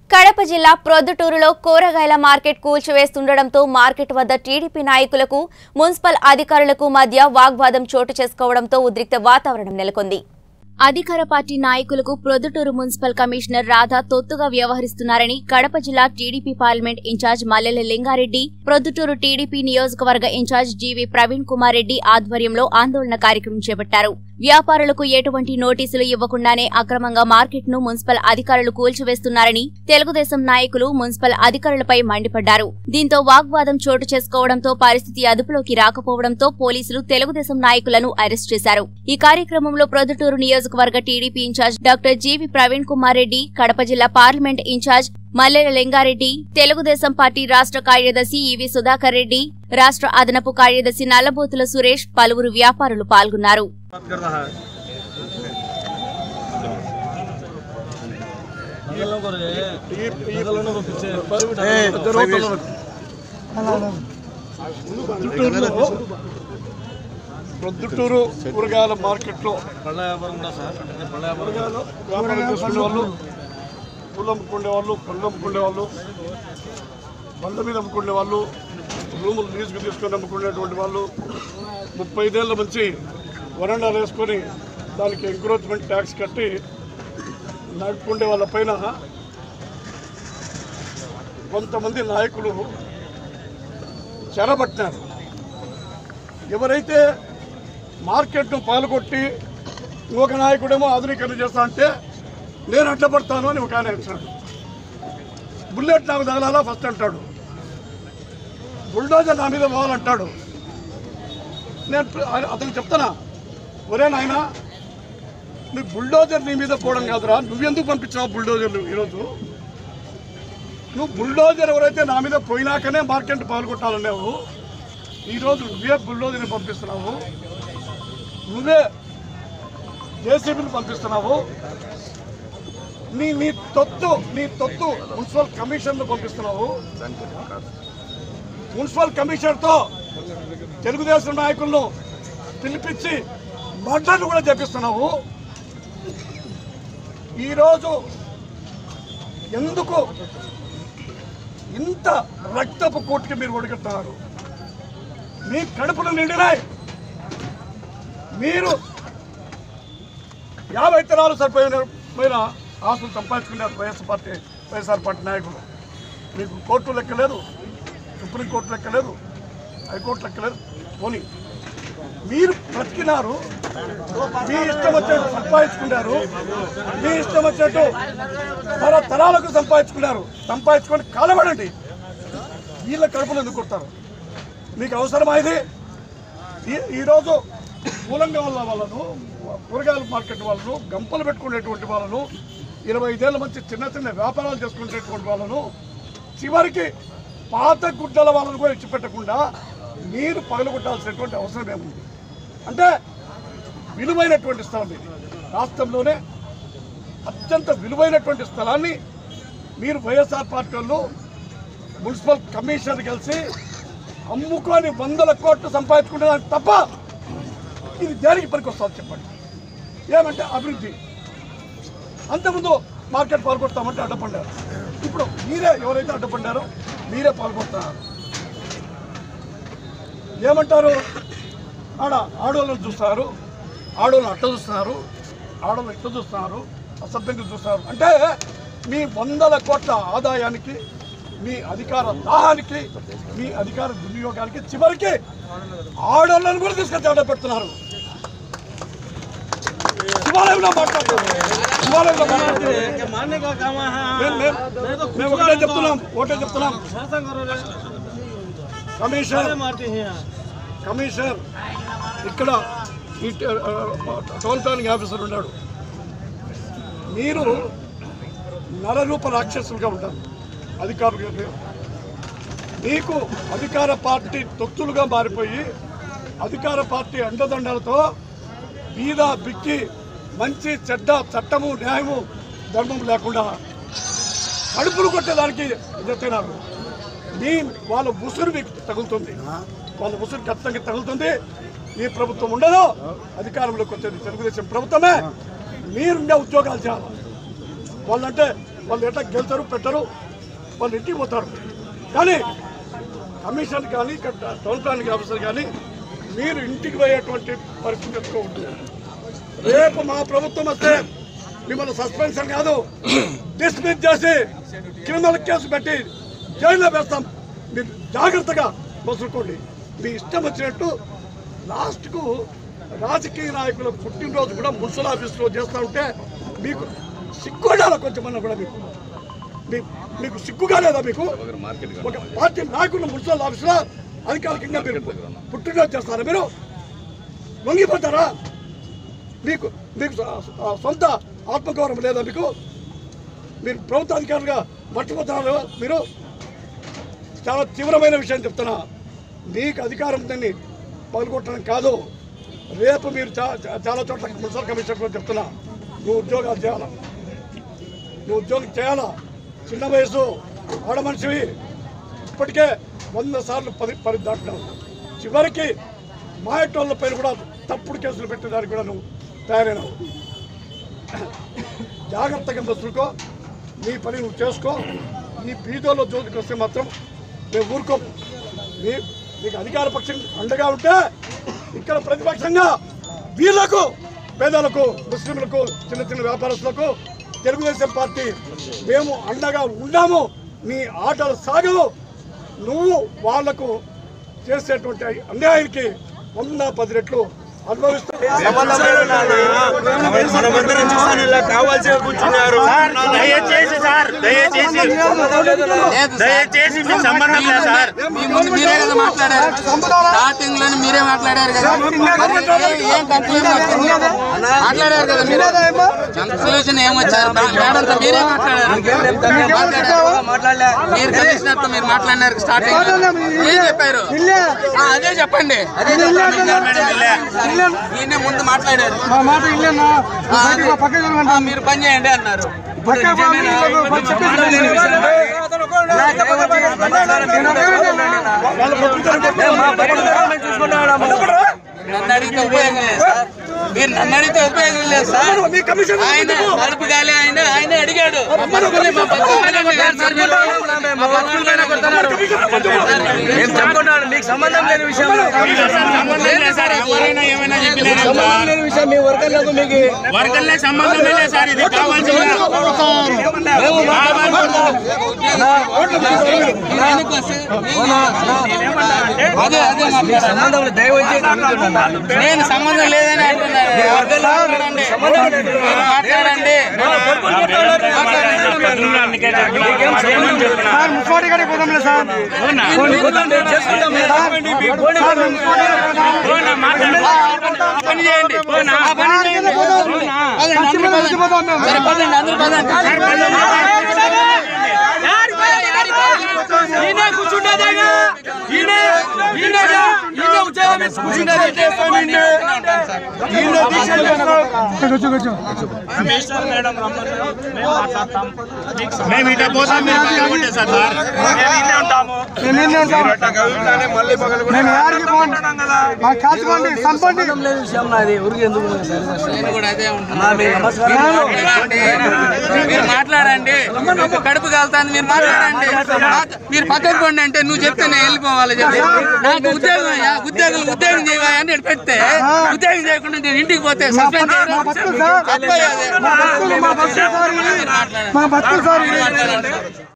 కడప జిల్లా ప్రొద్దుటూరులో కూరగాయల మార్కెట్ కూల్చివేస్తుండటంతో మార్కెట్ వద్ద టీడీపీ నాయకులకు మున్సిపల్ అధికారులకు మధ్య వాగ్వాదం చోటు చేసుకోవడంతో ఉద్రిక్త వాతావరణం నెలకొంది అధికార పార్టీ నాయకులకు ప్రొద్దుటూరు మున్సిపల్ కమిషనర్ రాధా తొత్తుగా వ్యవహరిస్తున్నారని కడప జిల్లా టీడీపీ పార్లమెంట్ ఇన్ఛార్జ్ మల్లెల లింగారెడ్డి ప్రొద్దుటూరు టీడీపీ నియోజకవర్గ ఇన్ఛార్జ్ జీవి ప్రవీణ్ కుమార్ రెడ్డి ఆధ్వర్యంలో ఆందోళన కార్యక్రమం చేపట్టారు వ్యాపారులకు ఎటువంటి నోటీసులు ఇవ్వకుండానే అక్రమంగా మార్కెట్ ను మున్సిపల్ అధికారులు కూల్చివేస్తున్నారని తెలుగుదేశం నాయకులు మున్సిపల్ అధికారులపై మండిపడ్డారు దీంతో వాగ్వాదం చోటు చేసుకోవడంతో పరిస్థితి అదుపులోకి రాకపోవడంతో పోలీసులు తెలుగుదేశం నాయకులను అరెస్ట్ చేశారు ఈ కార్యక్రమంలో ప్రొద్దుటూరు నియోజకవర్గ TDP in charge doctor G V Praveen Kumar Reddy Kadapa జిల్లా parliament in charge Mallela Lingareddy Telugu Desam party రాష్ట్ర కార్యదర్శి ఈవి సుధాకర్ రెడ్డి రాష్ట్ర అదనపు కార్యదర్శి నల్లబోతుల సురేష్ పలువురు వ్యాపారులు పాల్గొన్నారు बात कर रहा है बगलों को रे बगलों को पीछे ప్రొద్దుటూరులో ప్రొద్దుటూరు కూరగాయల మార్కెట్లో పళ్ళ వ్యాపారం ఉందా సార్ అంటే పళ్ళ వ్యాపారం కూరగాయలు వ్యాపారం చేసుకునే వాళ్ళు పూలు అమ్ముకునే వాళ్ళు పళ్ళు అమ్ముకునే వాళ్ళు బండ్ల మీద అమ్ముకునే వాళ్ళు రూములు లీజుకు తీసుకొని అమ్ముకునేటువంటి వాళ్ళు ముప్పై ఐదేళ్ల నుంచి వరండాలు వేసుకొని దానికి ఎంక్రోచ్మెంట్ ట్యాక్స్ కట్టి నడుపుకునే వాళ్ళ పైన కొంతమంది నాయకులు చెరబట్టినారు ఎవరైతే మార్కెట్ను పాల్గొట్టి ఇంకొక నాయకుడేమో ఆధునీకరణ చేస్తా అంటే నేను అడ్డపడతాను అని ఒక ఆయన అంటున్నాడు బుల్లెట్ నాకు తగలాలా ఫస్ట్ అంటాడు బుల్డోజర్ నా మీద పోవాలంటాడు నేను ప్ర- ఆయన- అతను చెప్తానా ఒరే నాయన నీ బుల్డోజర్ నీ మీద పోవడం కాదురా నువ్వెందుకు పంపించావు బుల్డోజర్లు ఈరోజు నువ్వు బుల్డోజర్ ఎవరైతే నా మీద పోయినాకనే మార్కెట్ పాల్గొట్టాలన్నావు ఈరోజు నువ్వే బుల్డోజర్ని పంపిస్తున్నావు నువ్వే జేసీబీని పంపిస్తున్నావు నీ నీ తొత్తు నీ తొత్తు మున్సిపల్ కమిషన్ను పంపిస్తున్నావు మున్సిపల్ కమిషనర్తో తెలుగుదేశం నాయకులను పిలిపించి మర్డర్లు కూడా చేపిస్తున్నావు ఈరోజు ఎందుకు ఇంత రక్తపు కోటికి మీరు ఒడిగట్టున్నారు మీ కడుపులు నిండినాయి మీరు యాభై తరాలు సరిపోయిన పోయిన ఆస్తులు సంపాదించుకున్నారు వైఎస్ఆర్ పార్టీ వైఎస్ఆర్ పార్టీ నాయకులు మీకు కోర్టు లెక్కలేదు సుప్రీంకోర్టు లెక్కలేదు హైకోర్టు లెక్కలేదు పోనీ మీరు బ్రతికినారు మీ ఇష్టం వచ్చినట్టు సంపాదించుకున్నారు మీ ఇష్టం వచ్చినట్టు తరతరాలకు సంపాదించుకున్నారు సంపాదించుకొని కాలబడండి వీళ్ళ కడుపులు ఎందుకు కొడతారు మీకు అవసరమా ఇది ఈ- ఈరోజు మూలంగా వాళ్ళ వాళ్ళను కూరగాయల మార్కెట్ వాళ్ళను గంపలు పెట్టుకునేటువంటి వాళ్ళను ఇరవై ఐదేళ్ళ మంచి చిన్న చిన్న వ్యాపారాలు చేసుకునేటువంటి వాళ్ళను చివరికి పాత గుడ్డల వాళ్ళను కూడా ఇచ్చిపెట్టకుండా మీరు పగలగొట్టాల్సినటువంటి అవసరం ఏముంది అంటే విలువైనటువంటి స్థలం ఇది రాష్ట్రంలోనే అత్యంత విలువైనటువంటి స్థలాన్ని మీరు వైఎస్ఆర్ పార్టీ వాళ్ళు మున్సిపల్ కమిషనర్ కలిసి అమ్ముకొని వందల కోట్లు సంపాదించుకుంటున్నారు తప్ప ఇది దేనికి పనికొస్తుంది చెప్పండి ఏమంటే అభివృద్ధి అంతకుముందు మార్కెట్ పాల్గొడతామంటే అడ్డపడ్డారు ఇప్పుడు మీరే ఎవరైతే అడ్డపడ్డారో మీరే పాల్గొస్తున్నారు ఏమంటారు ఆడ ఆడవాళ్ళని చూస్తున్నారు ఆడవాళ్ళని అట్ట చూస్తున్నారు ఆడవాళ్ళు ఇట్లా చూస్తున్నారు అసభ్యంగా చూస్తున్నారు అంటే మీ వందల కోట్ల ఆదాయానికి మీ అధికార దాహానికి మీ అధికార వినియోగానికి చివరికి ఆడవాళ్ళని కూడా తీసుకొచ్చి ఆడ పెడుతున్నారు శివాలయంలో మాట్లాడుతున్నారు శివాలయంలో మాట్లాడుతున్నారు मानने का काम है మేము మేము మేము ఒకటే చెప్తున్నాం ఒకటే చెప్తున్నాం शासन करो रे కమిషనర్ मारते हैं यहाँ కమిషనర్ ఇక్కడ ఈ ట- ఆ, టౌన్ ప్లానింగ్ ఆఫీసర్ ఉన్నాడు మీరు నరరూప రాక్షసులుగా ఉంటారు అధికారులు మీకు అధికార పార్టీ తొత్తులుగా మారిపోయి అధికార పార్టీ అండదండలతో బీద బిక్కి మంచి చెడ్డ చట్టము న్యాయము ధర్మం లేకుండా కడుపులు కొట్టేదానికి ఎత్తినారు మీ వాళ్ళ ఉసురు మీకు తగులుతుంది వాళ్ళ ఉసురు ఖచ్చితంగా తగులుతుంది ఈ ప్రభుత్వం ఉండదు అధికారంలోకి వచ్చేది తెలుగుదేశం ప్రభుత్వమే మీరుండే ఉద్యోగాలు చేయాలి వాళ్ళంటే వాళ్ళు ఎట్లా గెలుతారు పెట్టరు వాళ్ళు ఇంటికి పోతారు కానీ కమిషన్ కానీ ఇక్కడ టౌన్ ప్లానింగ్ ఆఫీసర్ కానీ మీరు ఇంటికి పోయేటువంటి పరిస్థితి ఎక్కువ ఉంటుంది రేపు మా ప్రభుత్వం వస్తే మిమ్మల్ని సస్పెన్షన్ కాదు డిస్మిస్ చేసి క్రిమినల్ కేసు పెట్టి జైల్లో వేస్తాం మీరు జాగ్రత్తగా మసులుకోండి మీ ఇష్టం వచ్చినట్టు లాస్ట్కు రాజకీయ నాయకుల పుట్టినరోజు కూడా మున్సిపల్ ఆఫీస్లో చేస్తూ ఉంటే మీకు సిగ్గుండాలి కొంచెమన్నా కూడా మీకు మీ- మీకు సిగ్గుగా లేదా మీకు ఒక పార్టీ నాయకులు మున్సిపల్ ఆఫీసులో అధికారికంగా మీరు పుట్టినరోజు చేస్తారా మీరు లొంగిపోతారా మీకు మీకు సొ- ఆ సొంత ఆత్మగౌరవం లేదా మీకు మీరు ప్రభుత్వ అధికారులుగా మర్చిపోతున్నారు మీరు చాలా తీవ్రమైన విషయం చెప్తున్నా మీకు అధికారం దాన్ని పగలగొట్టడం కాదు రేపు మీరు చా- చా- చాలా చోట్ల మున్సిపల్ కమిషనర్ కూడా చెప్తున్నా నువ్వు ఉద్యోగాలు చేయాలా నువ్వు ఉద్యోగం చేయాలా చిన్న వయసు ఆడ మనిషివి ఇప్పటికే వంద సార్లు పది పది దాటినావు చివరికి మాయటోళ్ళ పైన కూడా తప్పుడు కేసులు పెట్టేదానికి కూడా నువ్వు తయారైనావు జాగ్రత్తగా మసులుకో నీ పని నువ్వు చేసుకో ఈ బీదోలో జోలికి వస్తే మాత్రం మేము ఊరుకోము మీ మీకు అధికార పక్షం అండగా ఉంటే ఇక్కడ ప్రతిపక్షంగా వీళ్ళకు పేదలకు ముస్లింలకు చిన్న చిన్న వ్యాపారస్తులకు తెలుగుదేశం పార్టీ మేము అండగా ఉన్నాము నీ ఆటలు సాగవు నువ్వు వాళ్లకు చేసేటువంటి అన్యాయానికి వంద పది రెట్లు అనుభవిస్తూ మనమందరం చూసాను ఇలా కావాల్సి కూర్చున్నారు దయచేసి సార్ దయచేసి దయచేసి మీకు సంబంధం లేదు సార్ మీ ముందు మీరే కదా మాట్లాడారు స్టార్టింగ్ లోనే మీరే మాట్లాడారు కదా మరి ఏ- ఏం కన్క్లూజన్ వచ్చింది మాట్లాడారు కదా మీరు కన్క్లూజన్ ఏమొచ్చారు మేడంతో మీరే మాట్లాడారు మాట్లాడారు మీరు కమిషనర్ తో మీరు మాట్లాడినారు స్టార్టింగ్ ఏం చెప్పారు ఆ, అదే చెప్పండి అదే ఈయన ముందు మాట్లాడారు ఆ, అదే. ఆ, మీరు పని చేయండి అన్నారు నన్ను అడిగితే ఉపయోగం లేదు సార్ మీరు నన్ను అడిగితే ఉపయోగం లేదు సార్ మీ కమిషన్ ఆయన కడుపు గాలి ఆయన ఆయన అడిగాడు మమ్మల్ని మా పక్కన కాదు సార్ మీరు. మా పక్కన కొడుతున్నారు. మేము చెప్పుకుంటాను మీకు సంబంధం లేని విషయం సంబంధం లేదు సార్ ఎవరైనా ఏమైనా చెప్పినారా సార్ లేని విషయం మీ వర్గంలో మీకు వర్గంలో సంబంధం లేదు సార్ ఇది కావాల్సిన వెనక్కి వస్తే అదే అదే మాట్లాడాను. సంబంధం దయవచ్చి నేను సంబంధం లేదని అంటున్నాను మాట్లాడండి మాట్లాడండి పని చేయండి ఆ పని చేయండి పదండి, అందరూ పదండి. సరే, పదండి, అందరూ పదండి. మేము ఇట్లా పోతాం మీరు పక్కన కొట్టేసారు సార్ నేను కూడా అదే ఉంటున్నాను. మీరు మాట్లాడండి మీకు కడుపు కాలుతాంది మీరు మాట్లాడండి మీరు పక్కకు పోండి అంటే నువ్వు చెప్తే నేను వెళ్ళిపోవాలి చెప్పి నాకు ఉద్యోగం అయ్యా ఉద్యోగం ఉద్యోగం చేయవా అని ఇక్కడ పెడితే ఉద్యోగం చేయకుండా నేను ఇంటికి పోతే సస్పెండ్ చేయరు. తప్పయ్యా అది. మీరు మాట్లాడండి. మాట్లాడండి